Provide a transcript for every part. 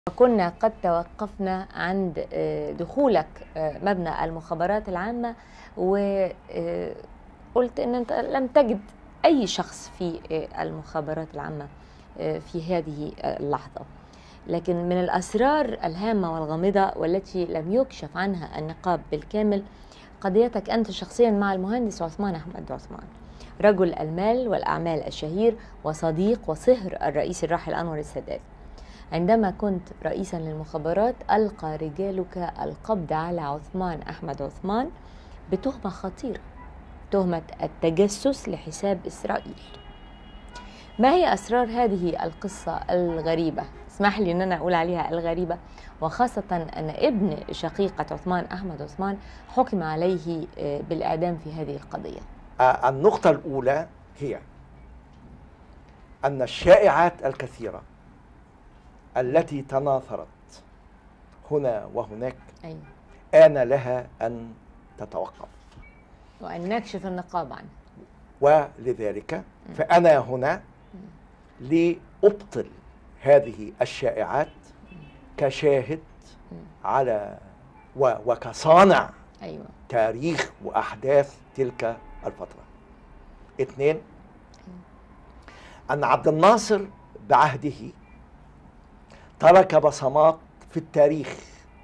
كنا قد توقفنا عند آه، دخولك آه، مبنى المخابرات العامة وقلت أن أنت لم تجد أي شخص في آه، المخابرات العامة في هذه اللحظة لكن من الأسرار الهامة والغامضة والتي لم يكشف عنها النقاب بالكامل قضيتك أنت شخصيا مع المهندس عثمان أحمد عثمان رجل المال والأعمال الشهير وصديق وصهر الرئيس الراحل أنور السادات عندما كنت رئيسا للمخابرات ألقى رجالك القبض على عثمان أحمد عثمان بتهمة خطيرة تهمة التجسس لحساب إسرائيل ما هي أسرار هذه القصة الغريبة؟ اسمح لي أن أنا أقول عليها الغريبة وخاصة أن ابن شقيقة عثمان أحمد عثمان حكم عليه آه، بالإعدام في هذه القضية النقطة الأولى هي أن الشائعات الكثيرة التي تناثرت هنا وهناك أيوة. آن لها أن تتوقف وأن نكشف النقاب عنه ولذلك فأنا هنا لأبطل هذه الشائعات كشاهد على وكصانع أيوة. تاريخ وأحداث تلك الفترة اثنين أن عبد الناصر بعهده ترك بصمات في التاريخ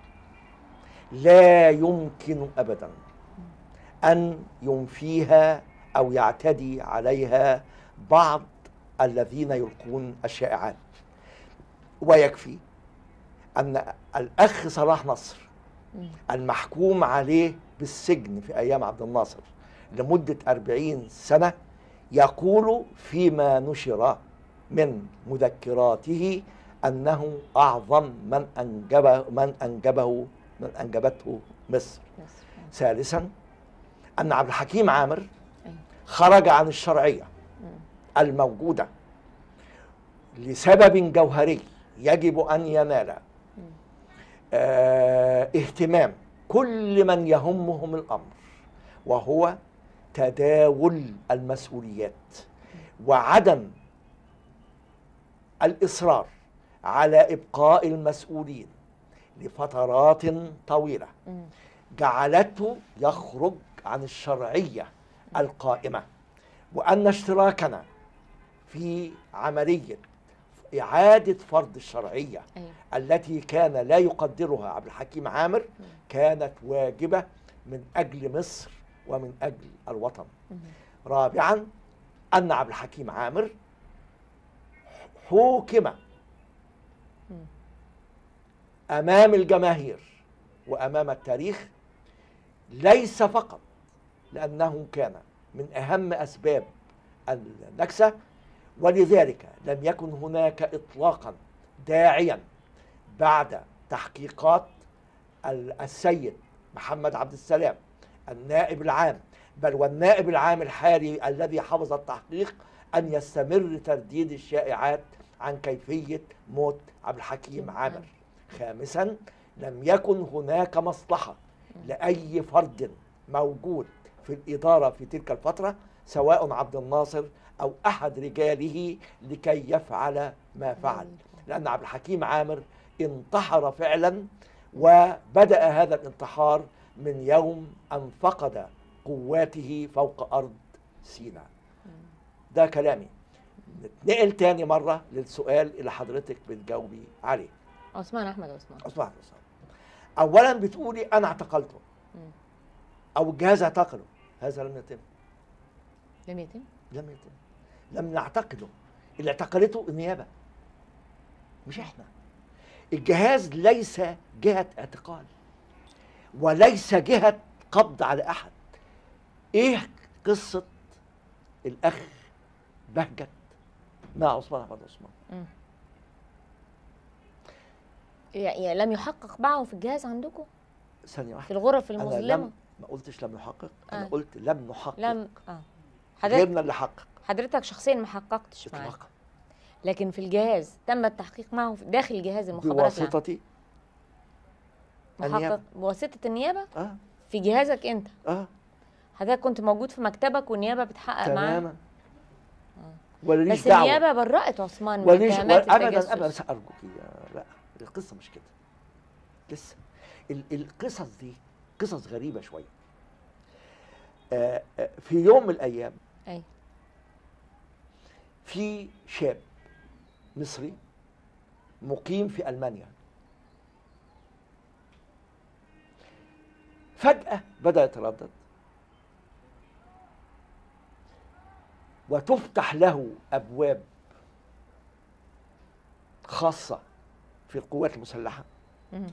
لا يمكن ابدا ان ينفيها او يعتدي عليها بعض الذين يلقون الشائعات ويكفي ان الاخ صلاح نصر المحكوم عليه بالسجن في ايام عبد الناصر لمده أربعين سنه يقول فيما نشر من مذكراته أنه أعظم من أنجبه من أنجبه من أنجبته مصر ثالثا أن عبد الحكيم عامر أيوة. خرج عن الشرعية الموجودة لسبب جوهري يجب أن ينال اه اهتمام كل من يهمهم الأمر وهو تداول المسؤوليات وعدم الإصرار على ابقاء المسؤولين لفترات طويله جعلته يخرج عن الشرعيه القائمه وان اشتراكنا في عمليه إعادة فرض الشرعية أيوة. التي كان لا يقدرها عبد الحكيم عامر كانت واجبة من أجل مصر ومن أجل الوطن رابعا أن عبد الحكيم عامر حوكم امام الجماهير وامام التاريخ ليس فقط لانه كان من اهم اسباب النكسه ولذلك لم يكن هناك اطلاقا داعيا بعد تحقيقات السيد محمد عبد السلام النائب العام بل والنائب العام الحالي الذي حفظ التحقيق ان يستمر ترديد الشائعات عن كيفيه موت عبد الحكيم عامر خامسا لم يكن هناك مصلحة لأي فرد موجود في الإدارة في تلك الفترة سواء عبد الناصر أو أحد رجاله لكي يفعل ما فعل لأن عبد الحكيم عامر انتحر فعلا وبدأ هذا الانتحار من يوم أن فقد قواته فوق أرض سيناء ده كلامي نتنقل تاني مرة للسؤال اللي حضرتك بتجاوبي عليه عثمان احمد عثمان عثمان احمد عثمان اولا بتقولي انا اعتقلته او الجهاز اعتقله هذا لم يتم لم يتم لم يتم لم نعتقله اللي اعتقلته النيابه مش احنا الجهاز ليس جهه اعتقال وليس جهه قبض على احد ايه قصه الاخ بهجت مع عثمان احمد عثمان يعني لم يحقق معه في الجهاز عندكم ثانيه واحده في الغرف المظلمه أنا لم ما قلتش لم يحقق آه. انا قلت لم نحقق لم اه حضرتك غيرنا اللي حقق حدرتك شخصيا ما حققتش معاه لكن في الجهاز تم التحقيق معه داخل جهاز المخابرات بواسطتي محقق بواسطه النيابه اه في جهازك انت اه حضرتك كنت موجود في مكتبك والنيابه بتحقق معاه تماما آه. بس النيابه برأت عثمان من ابدا ابدا ابدا ارجوك لا القصه مش كده لسه ال- القصص دي قصص غريبه شويه آه، آه، في يوم من الايام اي في شاب مصري مقيم في المانيا فجاه بدا يتردد وتفتح له ابواب خاصه في القوات المسلحه مم.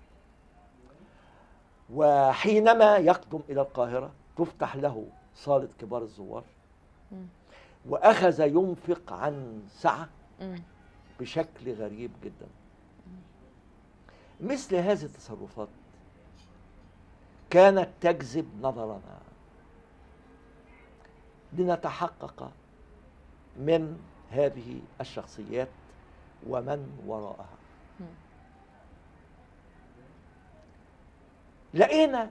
وحينما يقدم الى القاهره تفتح له صاله كبار الزوار مم. واخذ ينفق عن سعه مم. بشكل غريب جدا مثل هذه التصرفات كانت تجذب نظرنا لنتحقق من هذه الشخصيات ومن وراءها مم. لقينا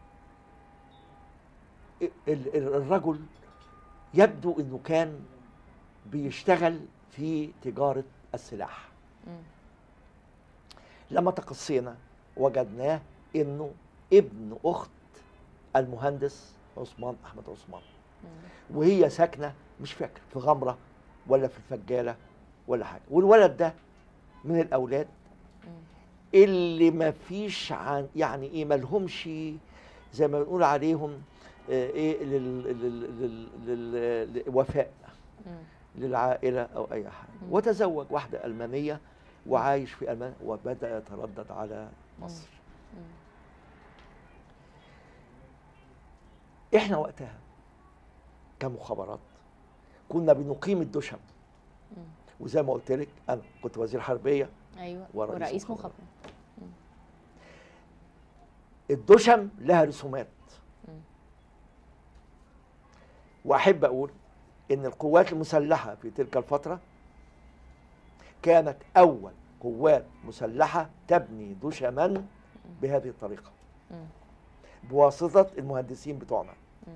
ال- ال- الرجل يبدو انه كان بيشتغل في تجاره السلاح مم. لما تقصينا وجدناه انه ابن اخت المهندس عثمان احمد عثمان مم. وهي ساكنه مش فاكر في غمره ولا في الفجاله ولا حاجه والولد ده من الاولاد مم. اللي ما فيش عن يعني ايه ما لهمش زي ما بنقول عليهم آه، ايه لل- لل- لل- لل- للوفاء مم. للعائله او اي حاجه مم. وتزوج واحده المانيه وعايش في المانيا وبدا يتردد على مصر مم. احنا وقتها كمخابرات كنا بنقيم الدشم مم. وزي ما قلت لك انا كنت وزير حربيه ايوه ورئيس ورئيس مخابرات. مخابرات الدشم لها رسومات مم. واحب اقول ان القوات المسلحه في تلك الفتره كانت اول قوات مسلحه تبني دشما بهذه الطريقه مم. بواسطه المهندسين بتوعنا مم.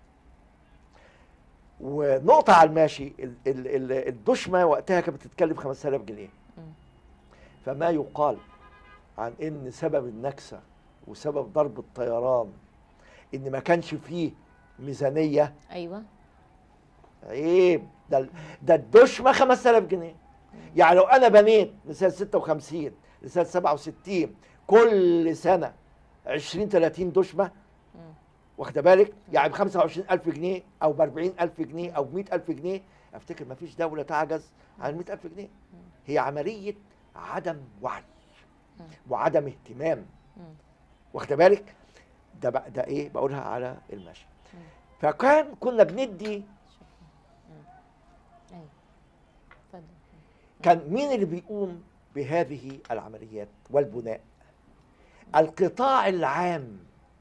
ونقطه على الماشي ال- ال- ال- الدشمه وقتها كانت بتتكلف 5000 جنيه مم. فما يقال عن ان سبب النكسه وسبب ضرب الطيران ان ما كانش فيه ميزانيه ايوه عيب ده ال- ده الدشمه 5000 جنيه يعني لو انا بنيت لسنه 56 لسنه 67 كل سنه 20 30 دشمه مم. واخده بالك يعني ب 25000 جنيه او ب 40000 جنيه او ب 100000 جنيه افتكر ما فيش دوله تعجز عن 100000 جنيه هي عمليه عدم وعي مم. وعدم اهتمام مم. واخده بالك ده بقى ده ايه بقولها على المشي مم. فكان كنا بندي شكرا مم. ايوه اتفضل كان مين اللي بيقوم بهذه العمليات والبناء القطاع العام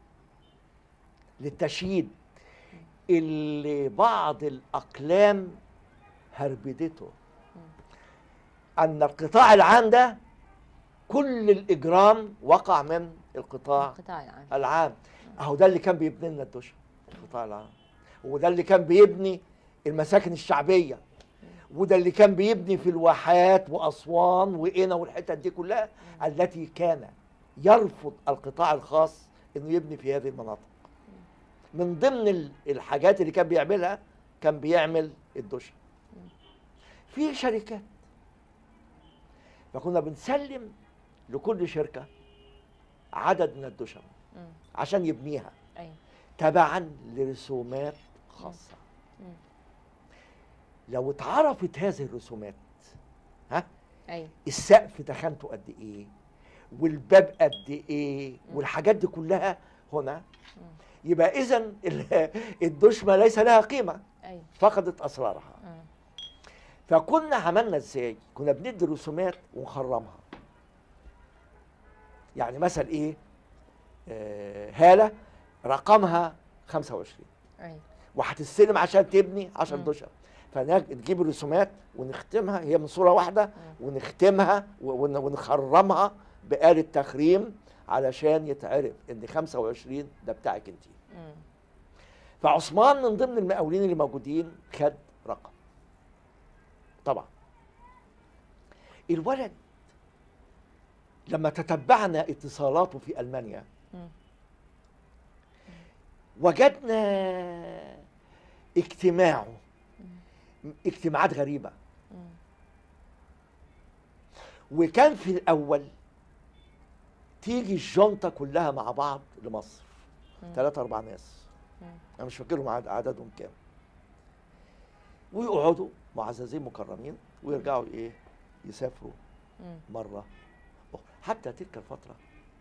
للتشييد اللي بعض الاقلام هربدته ان القطاع العام ده كل الاجرام وقع من القطاع القطاع العام العام اهو ده اللي كان بيبني لنا الدشم القطاع العام وده اللي كان بيبني المساكن الشعبيه وده اللي كان بيبني في الواحات واسوان وقنا والحتت دي كلها التي كان يرفض القطاع الخاص انه يبني في هذه المناطق من ضمن ال- الحاجات اللي كان بيعملها كان بيعمل الدشم في شركات فكنا بنسلم لكل شركه عدد من الدشم مم. عشان يبنيها ايوه تبعا لرسومات خاصه مم. لو اتعرفت هذه الرسومات ها ايوه السقف دخنته قد ايه والباب قد ايه والحاجات دي كلها هنا يبقى اذا الدشمه ليس لها قيمه ايوه فقدت اسرارها مم. فكنا عملنا ازاي كنا بندي رسومات ونخرمها يعني مثلا ايه آه هاله رقمها 25 ايوه وهتستلم عشان تبني 10 مم. دشم فنجيب الرسومات ونختمها هي من صوره واحده ونختمها ون- ونخرمها بآلة تخريم علشان يتعرف ان 25 ده بتاعك انت مم. فعثمان من ضمن المقاولين اللي موجودين خد رقم طبعا الولد لما تتبعنا اتصالاته في المانيا مم. وجدنا اجتماعه اجتماعات غريبه مم. وكان في الاول تيجي الجنطه كلها مع بعض لمصر مم. ثلاثة أربع ناس مم. أنا مش فاكرهم عد- عددهم كام ويقعدوا معززين مكرمين ويرجعوا إيه يسافروا مم. مرة أخرى حتى تلك الفترة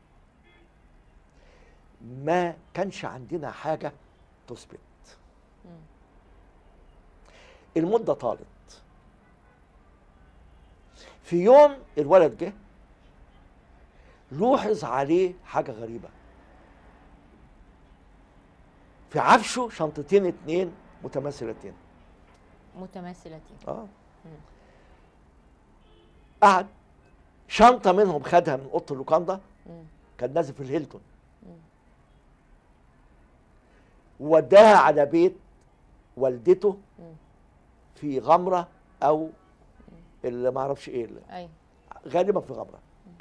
ما كانش عندنا حاجة تثبت مم. المدة طالت في يوم الولد جه لوحظ عليه حاجة غريبة في عفشه شنطتين اتنين متماثلتين متماثلتين اه مم. قعد شنطة منهم خدها من أوضة اللوكاندا مم. كان نازل في الهيلتون مم. ووداها على بيت والدته مم. في غمرة أو اللي ما اعرفش ايه اللي ايوه غالبا في غمرة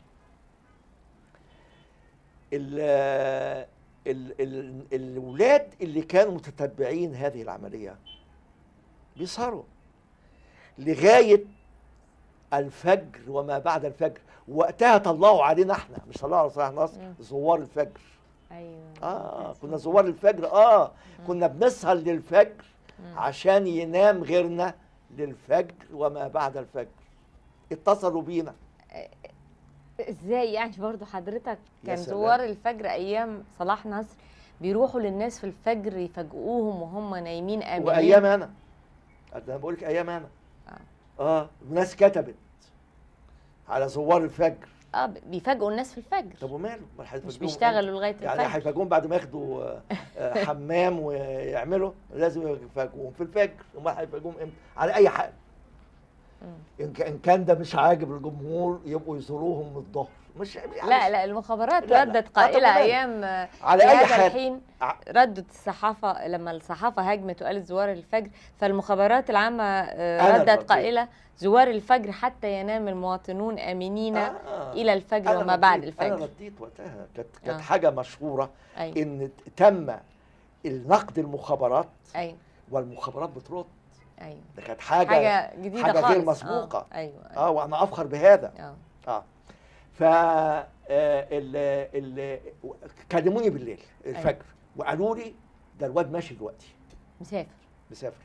ال ال ال الولاد اللي كانوا متتبعين هذه العملية بيسهروا لغاية الفجر وما بعد الفجر وقتها طلعوا علينا احنا مش طلعوا على صلاح نصر مم. زوار الفجر ايوه اه كنا زوار الفجر اه كنا بنسهر للفجر مم. عشان ينام غيرنا للفجر وما بعد الفجر اتصلوا بينا ازاي يعني برضو حضرتك يا كان سلام. زوار الفجر ايام صلاح نصر بيروحوا للناس في الفجر يفاجئوهم وهم نايمين امنين وايام انا انا بقول لك ايام انا اه وناس كتبت على زوار الفجر اه بيفاجئوا الناس في الفجر طب وماله ما مش هيفاجئوهم بيشتغلوا لغايه إمتى؟ يعني الفجر هيفاجئوهم بعد ما ياخدوا آه، آه، حمام ويعملوا لازم يفاجئوهم في الفجر امال هيفاجئوهم امتى على اي حال مم. ان كان- إن كان ده مش عاجب الجمهور يبقوا يزوروهم من الظهر مش يعني لا لا المخابرات لا، لا. ردت آه، قائله طبعاً. ايام آه، على في اي هذا حال الحين ع- ردت الصحافه لما الصحافه هاجمت وقالت زوار الفجر فالمخابرات العامه آه، أنا ردت رديت. قائله زوار الفجر حتى ينام المواطنون امنين آه. الى الفجر أنا وما بعد رديت- انا الفجر رديت وقتها كانت كانت آه. حاجه مشهوره ايوه ان تم النقد المخابرات ايوه والمخابرات بترد ايوه ده كانت حاجه حاجه جديده حاجة خالص غير مسبوقة. اه ايوه اه وانا افخر بهذا اه اه ف آه، ال ال كلموني بالليل الفجر وقالوا لي ده الواد ماشي دلوقتي مسافر مسافر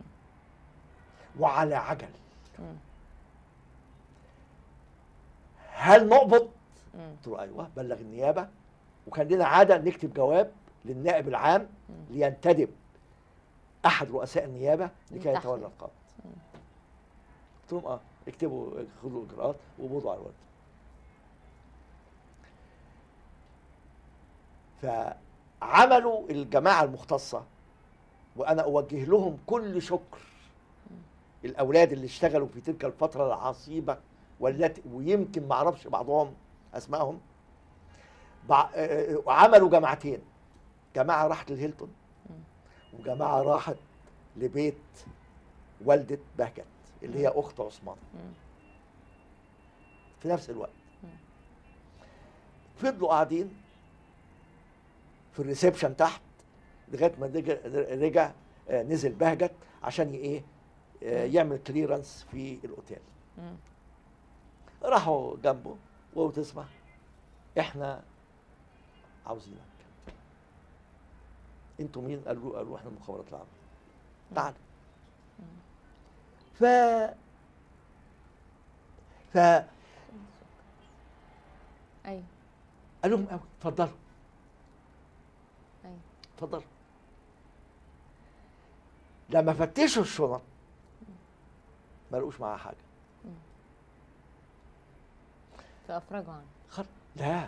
وعلى عجل مم. هل نقبض؟ مم. قلت له ايوه بلغ النيابه وكان لنا عاده نكتب جواب للنائب العام مم. لينتدب احد رؤساء النيابه لكي للتحقيق. يتولى القبض قلت لهم اه اكتبوا خذوا اجراءات وقبضوا على الولد فعملوا الجماعه المختصه وانا اوجه لهم كل شكر الاولاد اللي اشتغلوا في تلك الفتره العصيبه والتي ويمكن ما اعرفش بعضهم اسمائهم بع- آه، آه، وعملوا جماعتين جماعه راحت للهيلتون وجماعه راحت لبيت والده بهجت اللي هي اخت عثمان مم. في نفس الوقت مم. فضلوا قاعدين في الريسبشن تحت لغايه ما رجع, رجع آه، نزل بهجت عشان ي- ايه آه، يعمل كليرنس في الاوتيل مم. راحوا جنبه وهو تسمع احنا عاوزينك انتوا مين قالوا قالوا احنا المخابرات العامه تعال ف ف ايوه قال لهم قوي اتفضلوا ايوه اتفضلوا لما فتشوا الشنط ما لقوش معاها حاجه فافرجوا عنه خر... لا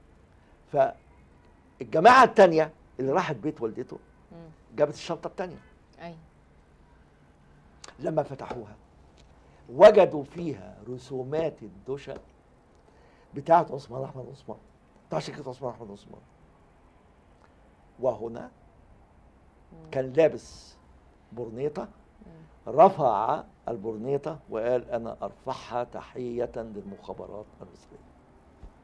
فالجماعه التانية اللي راحت بيت والدته مم. جابت الشنطه التانية ايوه لما فتحوها وجدوا فيها رسومات الدشا بتاعت عثمان احمد عثمان بتاع شركه عثمان احمد عثمان وهنا مم. كان لابس برنيطه مم. رفع البرنيطه وقال انا ارفعها تحيه للمخابرات المصريه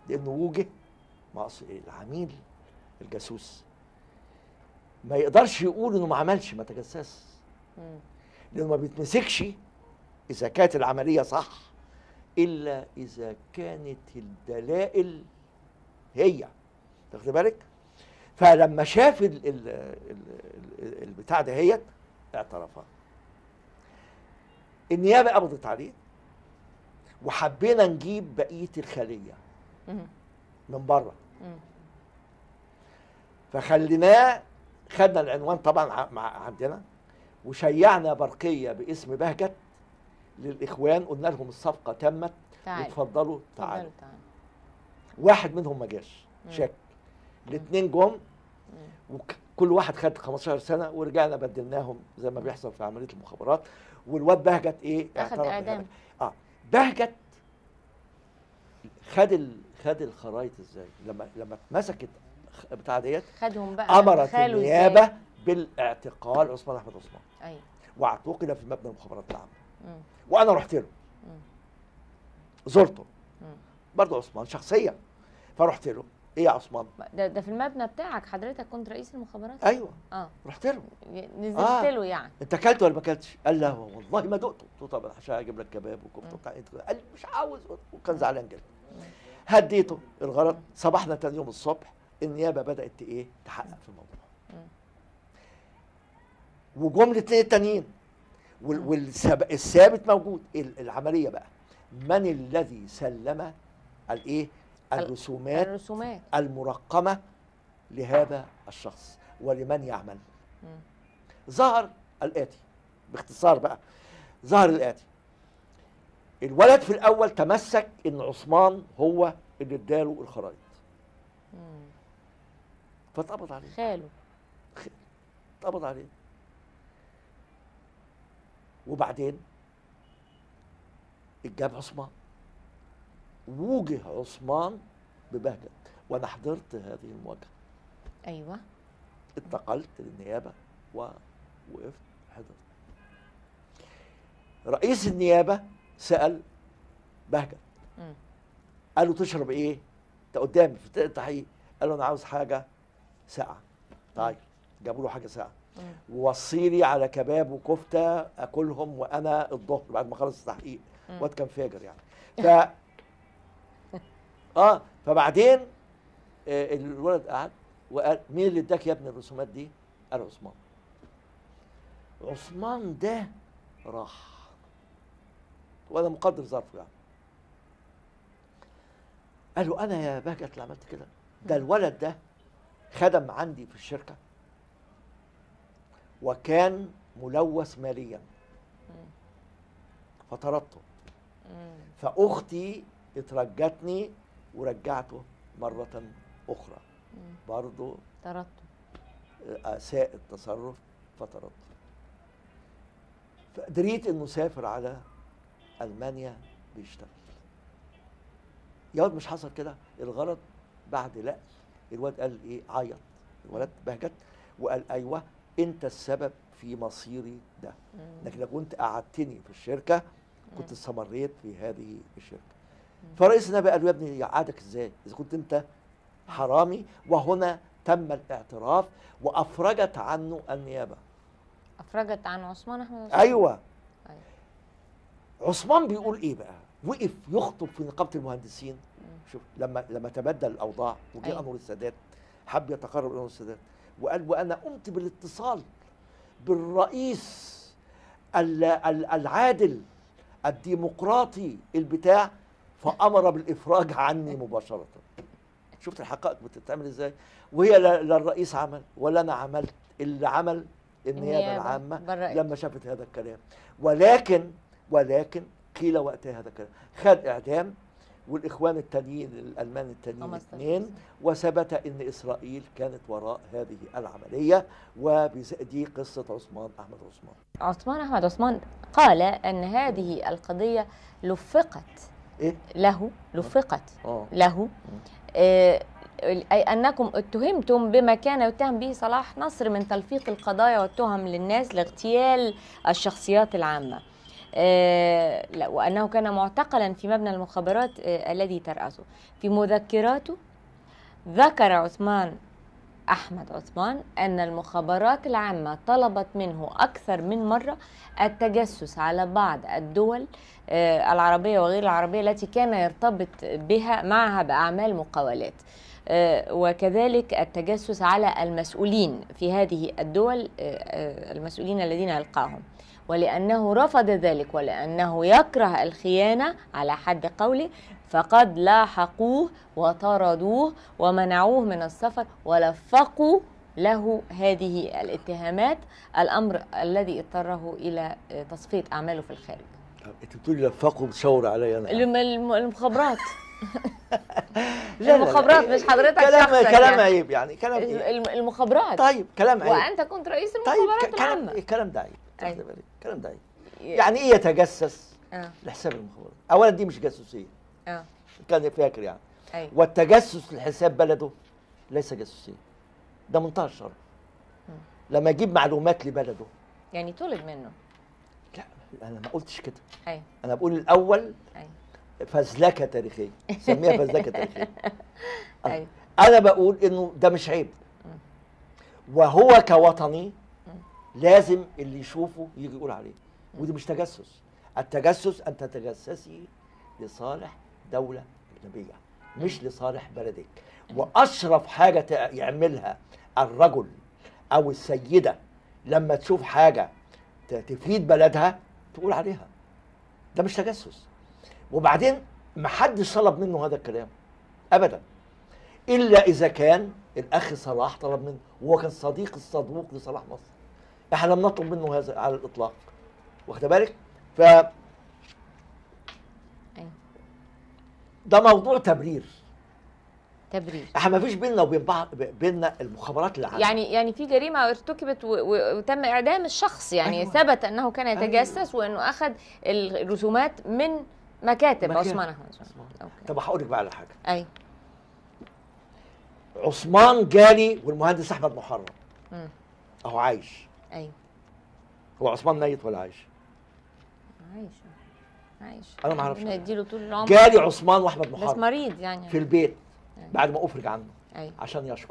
لانه وجه ما أصل إيه؟ العميل الجاسوس ما يقدرش يقول انه ما عملش ما تجسس مم. لانه ما بيتمسكش اذا كانت العمليه صح الا اذا كانت الدلائل هي تاخد بالك فلما شاف ال ال ال ال البتاع دهيت اعترفها النيابه قبضت عليه وحبينا نجيب بقيه الخليه مم. من بره مم. فخليناه خدنا العنوان طبعا ع- مع عندنا وشيعنا برقيه باسم بهجت للاخوان قلنا لهم الصفقه تمت تعال وتفضلوا تعالوا اتفضلوا تعالوا واحد منهم ما جاش مم. شك الاثنين جم مم. وكل واحد خد 15 سنه ورجعنا بدلناهم زي ما بيحصل في عمليه المخابرات والواد بهجت ايه اخذ اعترف اعدام بهذا. اه بهجت خد ال... خد الخرايط ازاي لما لما اتمسكت خ- بتاع ديت خدهم بقى امرت خاله إزاي؟ النيابه بالاعتقال عثمان احمد عثمان ايوه واعتقل في مبنى المخابرات العامه مم. وانا رحت له مم. زرته مم. برضه عثمان شخصيا فرحت له ايه يا عثمان ده, ده في المبنى بتاعك حضرتك كنت رئيس المخابرات ايوه اه رحت له نزلت آه. له يعني انت اكلت ولا ما اكلتش؟ قال لا والله ما دقته قلت له طب عشان اجيب لك كباب وكفته مم. وبتاع إنت- قال لي مش عاوز وكان زعلان جدا مم. هديته الغرض صباحنا تاني يوم الصبح النيابه بدات ايه تحقق في الموضوع مم. وجم الاثنين التانيين والثابت موجود ال- العمليه بقى من الذي سلم الايه ال- الرسومات الرسومات المرقمه لهذا الشخص ولمن يعمل مم. ظهر الآتي باختصار بقى ظهر الآتي الولد في الأول تمسك إن عثمان هو اللي اداله الخرايط مم. فاتقبض عليه خاله اتقبض عليه وبعدين اتجاب عثمان ووجه عثمان ببهجت وانا حضرت هذه المواجهه ايوه انتقلت للنيابه ووقفت حضرت رئيس النيابه سال بهجت مم. قال له تشرب ايه؟ انت قدامي في التحقيق قال له انا عاوز حاجه ساقعه طيب جابوا له حاجه ساقعه مم. ووصي لي على كباب وكفته اكلهم وانا الظهر بعد ما خلص التحقيق مم. واد كان فاجر يعني ف اه فبعدين آه الولد قعد وقال مين اللي اداك يا ابني الرسومات دي؟ قال عثمان عثمان ده راح وانا مقدر ظرفه يعني قال له انا يا بهجت اللي عملت كده ده الولد ده خدم عندي في الشركه وكان ملوث ماليا مم. فطردته مم. فاختي اترجتني ورجعته مره اخرى مم. برضه طردته اساء التصرف فطردته فدريت انه سافر على المانيا بيشتغل يا واد مش حصل كده الغرض بعد لا الواد قال ايه عيط الولد بهجت وقال ايوه انت السبب في مصيري ده مم. لكن لو كنت قعدتني في الشركه كنت مم. استمريت في هذه الشركه مم. فرئيس النبي قال له يا ابني يقعدك ازاي اذا كنت انت حرامي وهنا تم الاعتراف وافرجت عنه النيابه افرجت عن عثمان احمد عثمان ايوه أيوة. عثمان بيقول ايه بقى وقف يخطب في نقابه المهندسين مم. شوف لما لما تبدل الاوضاع وجاء أيوة. انور السادات حب يتقرب الى انور السادات وقال وانا قمت بالاتصال بالرئيس ال- ال- العادل الديمقراطي البتاع فامر بالافراج عني مباشره شفت الحقائق بتتعمل ازاي وهي لا لا الرئيس عمل ولا انا عملت اللي عمل النيابه النيابة العامه برأت. لما شافت هذا الكلام ولكن ولكن قيل وقتها هذا الكلام خد اعدام والاخوان التانيين الالمان التانيين 15 اثنين سنة. وثبت ان اسرائيل كانت وراء هذه العمليه ودي قصه عثمان احمد عثمان عثمان احمد عثمان قال ان هذه القضيه لفقت ايه له لفقت اه له آه، أي أنكم اتهمتم بما كان يتهم به صلاح نصر من تلفيق القضايا والتهم للناس لاغتيال الشخصيات العامة آه، لا، وأنه كان معتقلا في مبنى المخابرات آه، الذي ترأسه في مذكراته ذكر عثمان أحمد عثمان أن المخابرات العامة طلبت منه أكثر من مرة التجسس على بعض الدول آه، العربية وغير العربية التي كان يرتبط بها معها بأعمال مقاولات آه، وكذلك التجسس على المسؤولين في هذه الدول آه، آه، المسؤولين الذين يلقاهم ولأنه رفض ذلك ولأنه يكره الخيانة على حد قوله فقد لاحقوه وطردوه ومنعوه من السفر ولفقوا له هذه الاتهامات الأمر الذي اضطره إلى آه، تصفية أعماله في الخارج طب انت بتقولي لفقوا بتشاور عليا انا الم- الم- المخابرات لا، لا، المخابرات لا، مش حضرتك كلام شخصك كلام يعني. عيب يعني كلام ايه الم- المخابرات طيب كلام عيب وأنت كنت رئيس طيب المخابرات ك- كلام العامة الكلام ده عيب أيوة. تاخدي بالك؟ الكلام ده عيب يعني ايه يتجسس اه لحساب المخابرات اولا دي مش جاسوسيه اه كان فاكر يعني أيوة. والتجسس لحساب بلده ليس جاسوسيه ده منتهى الشر لما يجيب معلومات لبلده يعني طلب منه لا انا ما قلتش كده أيوة. انا بقول الاول أيوة. فزلكه تاريخيه سميها فزلكه تاريخيه آه. أيوة. انا بقول انه ده مش عيب وهو كوطني لازم اللي يشوفه يجي يقول عليه ودي مش تجسس التجسس ان تتجسسي لصالح دوله اجنبيه مش لصالح بلدك واشرف حاجه تع- يعملها الرجل او السيده لما تشوف حاجه ت- تفيد بلدها تقول عليها ده مش تجسس وبعدين محدش طلب منه هذا الكلام ابدا الا اذا كان الاخ صلاح طلب منه وهو كان صديق الصدوق لصلاح مصر احنا لم نطلب منه هذا على الاطلاق واخد بالك ف أيوة. ده موضوع تبرير تبرير احنا ما فيش بيننا وبين بعض بيننا المخابرات العامه يعني يعني في جريمه ارتكبت و- و- وتم اعدام الشخص يعني أيوة. ثبت انه كان يتجسس وانه اخذ الرسومات من مكاتب مكاتب. عثمان احمد عثمان. أوكي. طب هقول لك بقى على حاجه ايوه عثمان جالي والمهندس احمد محرم مم. اهو عايش ايوه هو عثمان ميت ولا عايش عايش عايش أنا ما أعرفش ربنا حاجة. يديله طول العمر جالي عثمان واحمد بس محرم مريض يعني في البيت أيوة. بعد ما افرج عنه ايوه عشان يشكر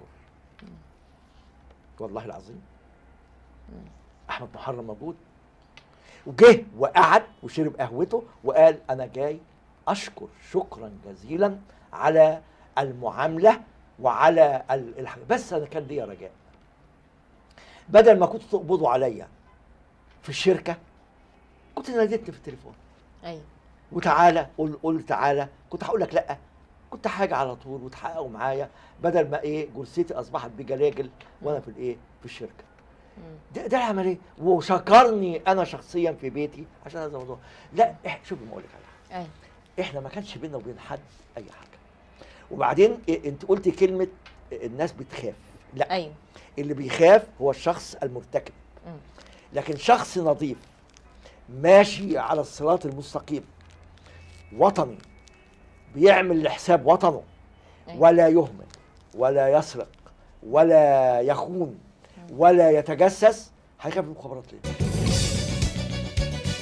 والله العظيم احمد محرم موجود وجه وقعد وشرب قهوته وقال انا جاي اشكر شكرا جزيلا على المعامله وعلى ال- الح... بس انا كان ليا رجاء بدل ما كنتوا تقبضوا عليا في الشركه كنت ناديتني في التليفون ايوه وتعالى قول قول تعالى كنت هقول لك لا كنت حاجه على طول وتحققوا معايا بدل ما ايه جلستي اصبحت بجلاجل وانا في الايه في الشركه مم. ده, ده العمليه وشكرني انا شخصيا في بيتي عشان هذا الموضوع لا إح شوفي ما اقول لك على حاجه ايوه احنا ما كانش بينا وبين حد اي حاجه وبعدين إيه انت قلتي كلمه الناس بتخاف لا ايوه اللي بيخاف هو الشخص المرتكب مم. لكن شخص نظيف ماشي على الصراط المستقيم وطني بيعمل لحساب وطنه أيوة. ولا يهمل ولا يسرق ولا يخون ولا يتجسس هيخاف من المخابرات ليه؟